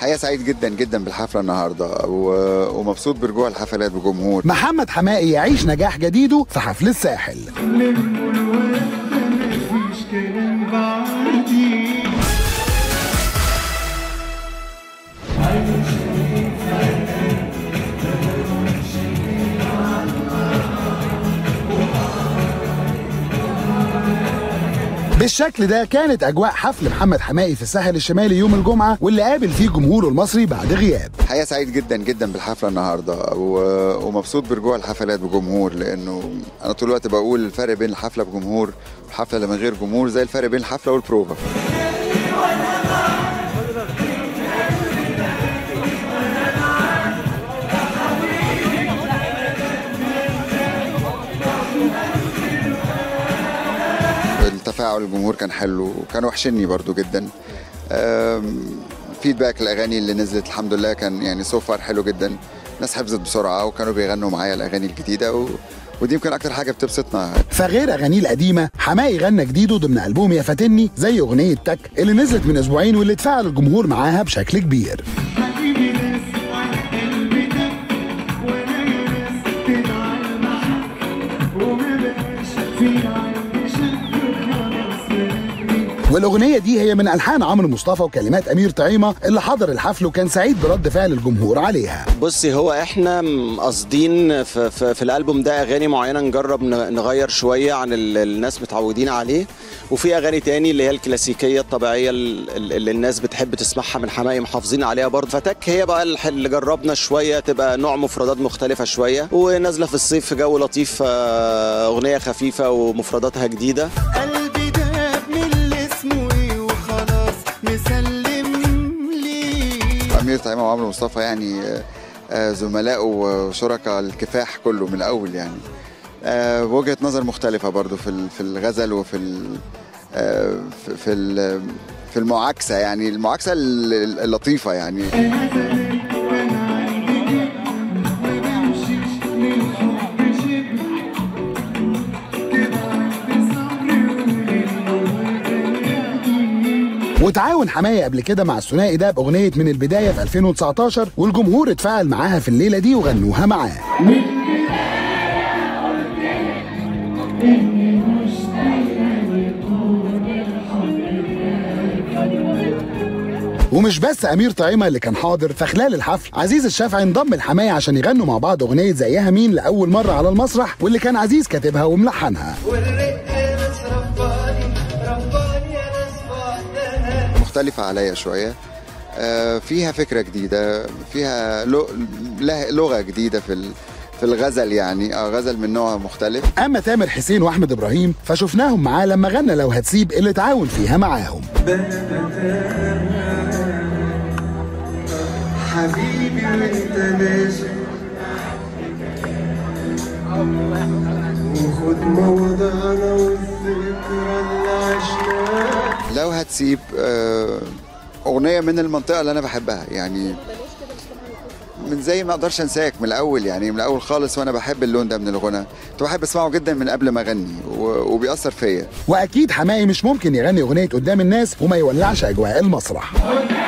حقيقه سعيد جدا جدا بالحفله النهارده و- ومبسوط برجوع الحفلات بجمهور محمد حمائي يعيش نجاح جديده في حفل الساحل بالشكل ده كانت اجواء حفل محمد حمائي في الساحل الشمالي يوم الجمعه واللي قابل فيه جمهوره المصري بعد غياب حقيقه سعيد جدا جدا بالحفله النهارده و- ومبسوط برجوع الحفلات بجمهور لانه انا طول الوقت بقول الفرق بين الحفله بجمهور والحفله اللي من غير جمهور زي الفرق بين الحفله والبروفا التفاعل الجمهور كان حلو وكانوا وحشني برضو جدا أم، فيدباك الاغاني اللي نزلت الحمد لله كان يعني سو فار حلو جدا الناس حفظت بسرعه وكانوا بيغنوا معايا الاغاني الجديده و... ودي يمكن اكتر حاجه بتبسطنا فغير اغانيه القديمه حمائي غنى جديده ضمن البوم يا فاتني زي اغنيه تك اللي نزلت من اسبوعين واللي اتفاعل الجمهور معاها بشكل كبير حبيبي ناس قلبي ده وانا يا ناس تدعي معاك وما بقاش في عندي شك خلاص مني والاغنيه دي هي من الحان عمرو مصطفى وكلمات امير طعيمه اللي حضر الحفل وكان سعيد برد فعل الجمهور عليها بصي هو احنا م- قاصدين في, في, في الالبوم ده اغاني معينه نجرب ن- نغير شويه عن اللي الناس متعودين عليه وفي اغاني تاني اللي هي الكلاسيكيه الطبيعيه ال- ال- اللي الناس بتحب تسمعها من حماقي محافظين عليها برضه فتك هي بقى الح- اللي جربنا شويه تبقى نوع مفردات مختلفه شويه ونازله في الصيف في جو لطيف آه، اغنيه خفيفه ومفرداتها جديده قلبي ده من اللي اسمه ايه وخلاص مسلم ليه امير طعيمه وعمرو مصطفى يعني آه، آه، زملاء وشركاء الكفاح كله من الاول يعني آه، وجهه نظر مختلفه برضو في ال- في الغزل وفي ال- آه، في- في ال- في المعاكسه يعني المعاكسه ال- ال- اللطيفه يعني انا زمان وانا عندي ما بمشيش للحب شبه كده عندي صبر وللنور وتعاون حماية قبل كده مع الثنائي ده باغنيه من البدايه في 2019 والجمهور اتفاعل معاها في الليله دي وغنوها معاه ومش بس امير طعيمه اللي كان حاضر فخلال الحفل عزيز الشافعي انضم لحماية عشان يغنوا مع بعض اغنيه زيها مين لاول مره على المسرح واللي كان عزيز كاتبها وملحنها والرق بس رباني رباني انا صفاتها مختلفه عليا شويه آه، فيها فكره جديده فيها لو- لها- لغه جديده في ال- في الغزل يعني آه، غزل من نوع مختلف اما تامر حسين واحمد ابراهيم فشفناهم معاه لما غنى لو هتسيب اللي تعاون فيها معاهم حبيبي وانت ماشي وخد موضعنا والذكرى اللي عشناها لو هتسيب آه، اغنيه من المنطقه اللي انا بحبها يعني من زي ما اقدرش انساك من الاول يعني من الاول خالص وانا بحب اللون ده من الغنى كنت بحب اسمعه جدا من قبل ما اغني و- وبيأثر فيا واكيد حماقي مش ممكن يغني اغنيه قدام الناس وما يولعش اجواء المسرح